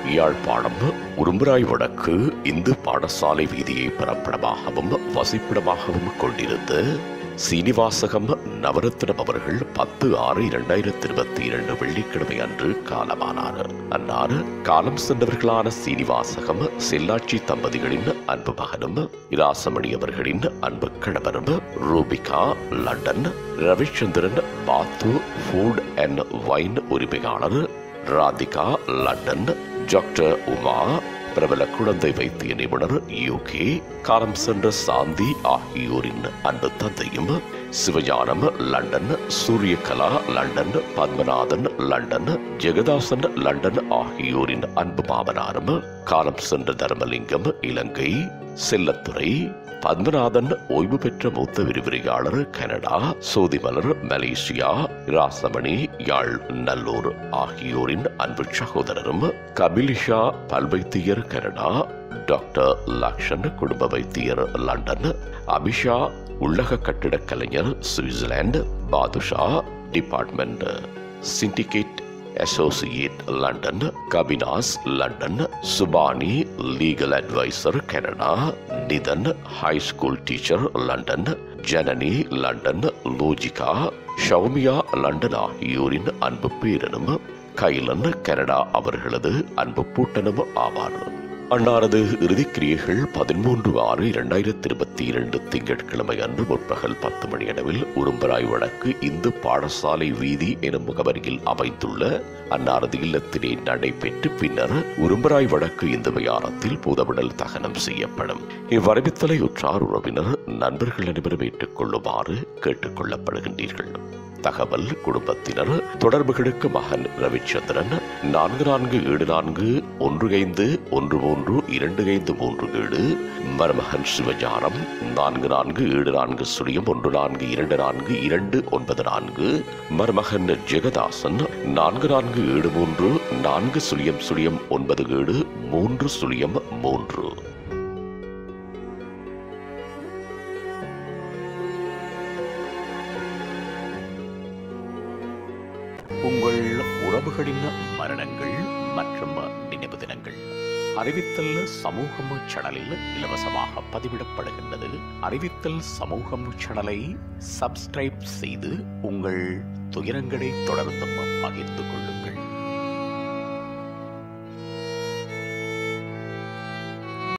யாழ்ப்பாணம் உரும்புராய் வடக்கு இந்து பாடசாலை வீதியை பிறப்பிடமாகவும் வசிப்பிடமாகவும் கொண்டிருந்த சீனிவாசகம் நவரத்னம் அவர்கள் பத்து ஆறு இரண்டாயிரத்தி இருபத்தி இரண்டு வெள்ளிக்கிழமை அன்று காலமானார் அன்னார் காலம் சென்றவர்களான சீனிவாசகம் செல்லாட்சி தம்பதிகளின் அன்பு மகனும் இராசமணி அவர்களின் அன்பு கணவரும் ரூபிகா லண்டன் ரவிச்சந்திரன் பாத்து ஃபுட் அண்ட் வைன் உரிமையாளர் ராதிகா லண்டன் டாக்டர் உமா பிரபல குழந்தை வைத்திய நிபுணர் யூகே காலம் சென்ற சாந்தி ஆகியோரின் அன்பு தந்தையும் Sivagnanam London Suriyakala London Pathmanathan London Jegathasan London ஆகியோரின் அன்பு மாமனாரும் காலம் சென்ற தர்மலிங்கம் இலங்கை செல்லத்துறை பத்மநாதன் ஓய்வு பெற்ற மூத்த விரிவுரையாளர் கனடா சோதிமலர் மலேசியா ராசமணி யாழ் நல்லூர் ஆகியோரின் அன்பு சகோதரரும் கபிலிஷா பல்வைத்தியர் கனடா டாக்டர் லக்ஷன் குடும்ப வைத்தியர் லண்டன் அபிஷா உள்ளக கட்டிடக் கலைஞர் Switzerland Badusha department syndicate associate London Kabinas London Subani legal adviser Canada Nithan high school teacher London Janani London Logika Showmiya London ஆகியோரின் அன்பு பேரனும் கைலன் கனடா அவர்களது அன்பு பூட்டனும் ஆவார் அன்னாரது இறுதிக்கிரியைகள் பதிமூன்று ஆறு இரண்டாயிரத்தி இருபத்தி இரண்டு திங்கட்கிழமை அன்று முற்பகல் பத்து மணி அளவில் உரும்பராய் வடக்கு இந்து பாடசாலை வீதி எனும் முகவரியில் அமைந்துள்ள அன்னாரது இல்லத்திலே நடைபெற்று பின்னர் உரும்பராய் வடக்கு இந்து வியாரத்தில் பூதவிடல் தகனம் செய்யப்படும் இவ்வறிவித்தலை உற்றார் உறவினர் நண்பர்கள் அனைவரும் ஏற்றுக்கொள்ளுமாறு கேட்டுக் கொள்ளப்படுகின்றீர்கள் தகவல் குடும்பத்தினர் தொடர்புகளுக்கு மகன் ரவிச்சந்திரன் நான்கு நான்கு ஏழு நான்கு ஒன்று ஐந்து ஒன்று மூன்று இரண்டு ஐந்து மூன்று ஏழு மருமகன் சிவஞானம் நான்கு நான்கு ஏழு நான்கு சுழியம் ஒன்று நான்கு இரண்டு நான்கு இரண்டு ஒன்பது நான்கு மருமகன் ஜெகதாசன் நான்கு நான்கு ஏழு மூன்று நான்கு சுழியம் சுழியம் ஒன்பது ஏழு மூன்று சுழியம் மூன்று உங்கள் உறவுகளின் மரணங்கள் மற்றும் நினைவு தினங்கள் அறிவித்தல் சமூகம் சேனலில் இலவசமாக பதிவிடப்படுகின்றது அறிவித்தல் சமூகம் சேனலை சப்ஸ்கிரைப் செய்து உங்கள் துயரங்களை தொடர்ந்தும் பகிர்ந்து கொள்ளுங்கள்